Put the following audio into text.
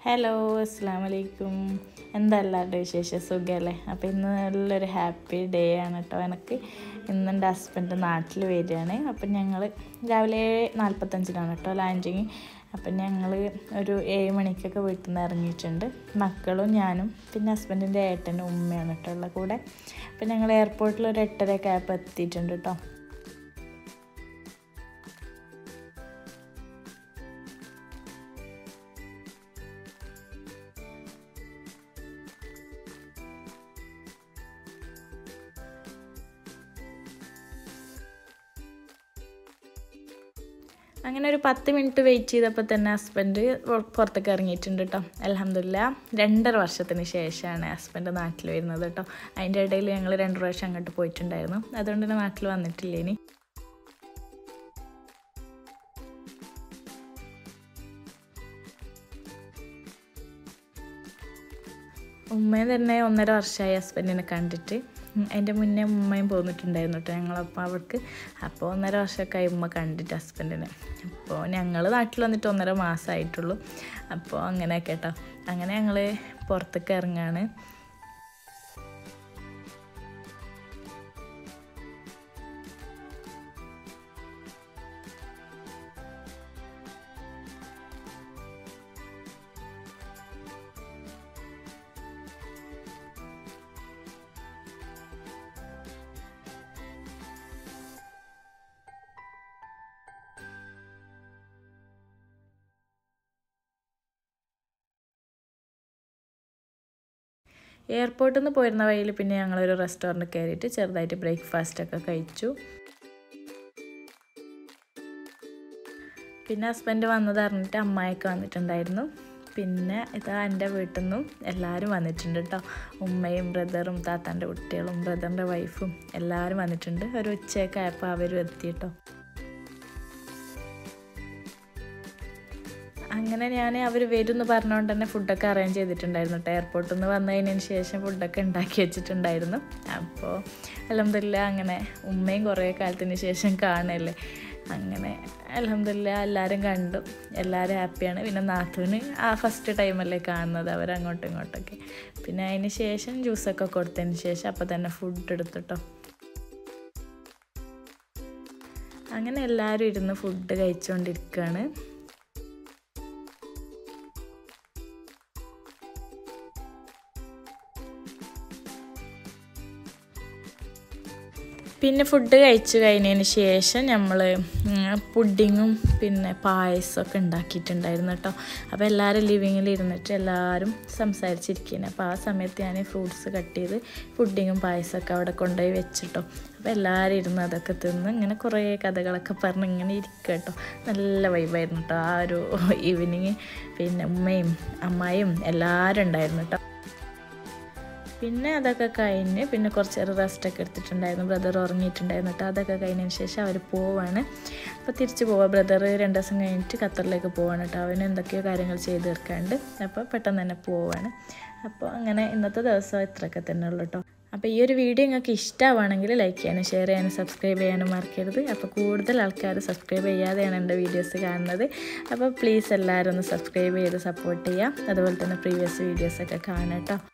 hello അസ്സാം വലൈക്കും എന്താ എല്ലാവരുടെ വിശേഷം സുഖമല്ലേ അപ്പോൾ ഇന്ന് നല്ലൊരു ഹാപ്പി ഡേ ആണ് കേട്ടോ എനിക്ക് ഇന്ന് എൻ്റെ ഹസ്ബൻഡ് നാട്ടിൽ വരികയാണ് അപ്പം ഞങ്ങൾ രാവിലെ നാൽപ്പത്തഞ്ചിനാണ് കേട്ടോ ലാൻഡിങ് അപ്പം ഞങ്ങൾ ഒരു ഏഴ് മണിക്കൊക്കെ വീട്ടിൽ നിന്ന് ഇറങ്ങിയിട്ടുണ്ട് മക്കളും ഞാനും പിന്നെ ഹസ്ബൻഡിൻ്റെ ഏട്ടനും ഉമ്മയാണ് കേട്ടോ ഉള്ള കൂടെ അപ്പം ഞങ്ങൾ എയർപോർട്ടിൽ ഒരു എട്ടരയൊക്കെ ആയപ്പോൾ എത്തിയിട്ടുണ്ട് കേട്ടോ അങ്ങനെ ഒരു പത്ത് മിനിറ്റ് വെയിറ്റ് ചെയ്തപ്പോൾ തന്നെ ഹസ്ബൻഡ് പുറത്തേക്ക് ഇറങ്ങിയിട്ടുണ്ട് കേട്ടോ അലഹമില്ല രണ്ടര വർഷത്തിന് ശേഷമാണ് ഹസ്ബൻഡ് നാട്ടിൽ വരുന്നത് കേട്ടോ അതിൻ്റെ ഇടയിൽ ഞങ്ങൾ രണ്ട് പ്രാവശ്യം അങ്ങോട്ട് പോയിട്ടുണ്ടായിരുന്നു അതുകൊണ്ട് തന്നെ നാട്ടിൽ വന്നിട്ടില്ല ഇനി ഉമ്മയും തന്നെ ഒന്നര വർഷമായി ഹസ്ബൻഡിനെ കണ്ടിട്ട് അതിൻ്റെ മുന്നേ ഉമ്മയും പോന്നിട്ടുണ്ടായിരുന്നു കേട്ടോ ഞങ്ങളപ്പോൾ അവർക്ക് അപ്പോൾ ഒന്നര വർഷമൊക്കെ ആയി ഉമ്മ കണ്ടിട്ട് ഹസ്ബൻഡിനെ അപ്പോൾ ഞങ്ങൾ നാട്ടിൽ വന്നിട്ട് ഒന്നര മാസമായിട്ടുള്ളൂ അപ്പോൾ അങ്ങനെയൊക്കെ കേട്ടോ അങ്ങനെ ഞങ്ങൾ പുറത്തേക്ക് ഇറങ്ങാണ് എയർപോർട്ടിൽ നിന്ന് പോയിരുന്ന വഴിയിൽ പിന്നെ ഞങ്ങളൊരു റെസ്റ്റോറൻറ്റ് കയറിയിട്ട് ചെറുതായിട്ട് ബ്രേക്ക്ഫാസ്റ്റൊക്കെ കഴിച്ചു പിന്നെ ഹസ്ബൻഡ് വന്നത് അറിഞ്ഞിട്ട് അമ്മായിയൊക്കെ വന്നിട്ടുണ്ടായിരുന്നു പിന്നെ ഇതാ എൻ്റെ വീട്ടിൽ നിന്നും എല്ലാവരും വന്നിട്ടുണ്ട് കേട്ടോ ഉമ്മയും ബ്രദറും താത്താൻ്റെ കുട്ടികളും ബ്രദറിൻ്റെ വൈഫും എല്ലാവരും വന്നിട്ടുണ്ട് ഒരു ഉച്ചയൊക്കെ ആയപ്പോൾ അവരും എത്തി കേട്ടോ അങ്ങനെ ഞാൻ അവർ വരും എന്ന് പറഞ്ഞുകൊണ്ട് തന്നെ ഫുഡൊക്കെ അറേഞ്ച് ചെയ്തിട്ടുണ്ടായിരുന്നു കേട്ടോ എയർപോർട്ടിൽ നിന്ന് വന്നതിന് ശേഷം ഫുഡൊക്കെ ഉണ്ടാക്കി വെച്ചിട്ടുണ്ടായിരുന്നു അപ്പോൾ അലഹമില്ല അങ്ങനെ ഉമ്മയും കുറേ കാലത്തിന് ശേഷം കാണല്ലേ അങ്ങനെ അലഹമില്ല എല്ലാവരും കണ്ടു എല്ലാവരും ഹാപ്പിയാണ് പിന്നെ നാത്തൂന് ആ ഫസ്റ്റ് ടൈമല്ലേ കാണുന്നത് അവർ അങ്ങോട്ടും ഇങ്ങോട്ടൊക്കെ പിന്നെ അതിന് ശേഷം ജ്യൂസൊക്കെ കൊടുത്തതിന് ശേഷം അപ്പോൾ തന്നെ ഫുഡ് എടുത്തിട്ടോ അങ്ങനെ എല്ലാവരും ഇരുന്ന് ഫുഡ് കഴിച്ചുകൊണ്ടിരിക്കുകയാണ് പിന്നെ ഫുഡ് കഴിച്ചു കഴിഞ്ഞതിന് ശേഷം നമ്മൾ പുഡിങ്ങും പിന്നെ പായസമൊക്കെ ഉണ്ടാക്കിയിട്ടുണ്ടായിരുന്നു കേട്ടോ അപ്പോൾ എല്ലാവരും ലിവിങ്ങിൽ ഇരുന്നിട്ട് എല്ലാവരും സംസാരിച്ചിരിക്കുകയാണ് അപ്പോൾ ആ സമയത്ത് ഞാൻ ഫ്രൂട്ട്സ് കട്ട് ചെയ്ത് പുഡിങ്ങും പായസമൊക്കെ അവിടെ കൊണ്ടുപോയി വെച്ചിട്ടോ അപ്പോൾ എല്ലാവരും ഇരുന്ന് അതൊക്കെ തിന്ന് ഇങ്ങനെ കുറേ കഥകളൊക്കെ പറഞ്ഞ് ഇങ്ങനെ ഇരിക്കുക കേട്ടോ നല്ല വൈബായിരുന്നു കേട്ടോ ആ ഒരു ഈവനിങ് പിന്നെ ഉമ്മയും അമ്മായും എല്ലാവരും ഉണ്ടായിരുന്നു കേട്ടോ പിന്നെ അതൊക്കെ കഴിഞ്ഞ് പിന്നെ കുറച്ച് നേരം റെസ്റ്റൊക്കെ എടുത്തിട്ടുണ്ടായിരുന്നു ബ്രദർ ഉറങ്ങിയിട്ടുണ്ടായിരുന്നു കേട്ടോ അതൊക്കെ കഴിഞ്ഞതിന് ശേഷം അവർ പോവാണ് അപ്പോൾ തിരിച്ച് പോവാം ബ്രദർ രണ്ട് ദിവസം കഴിഞ്ഞിട്ട് ഖത്തറിലേക്ക് പോവാണ് കേട്ടോ അവന് എന്തൊക്കെയോ കാര്യങ്ങൾ ചെയ്ത് തീർക്കാണ്ട് അപ്പോൾ പെട്ടെന്ന് തന്നെ പോവാണ് അപ്പോൾ അങ്ങനെ ഇന്നത്തെ ദിവസം ഇത്രയൊക്കെ തന്നെ ഉള്ളൂ കേട്ടോ അപ്പോൾ ഈ ഒരു വീഡിയോ നിങ്ങൾക്ക് ഇഷ്ടമാണെങ്കിൽ ലൈക്ക് ചെയ്യാനും ഷെയർ ചെയ്യാനും സബ്സ്ക്രൈബ് ചെയ്യാനും മറക്കരുത് അപ്പോൾ കൂടുതൽ ആൾക്കാർ സബ്സ്ക്രൈബ് ചെയ്യാതെയാണ് എൻ്റെ വീഡിയോസ് കാണുന്നത് അപ്പോൾ പ്ലീസ് എല്ലാവരും ഒന്ന് സബ്സ്ക്രൈബ് ചെയ്ത് സപ്പോർട്ട് ചെയ്യാം അതുപോലെ തന്നെ പ്രീവിയസ് വീഡിയോസൊക്കെ കാണാം കേട്ടോ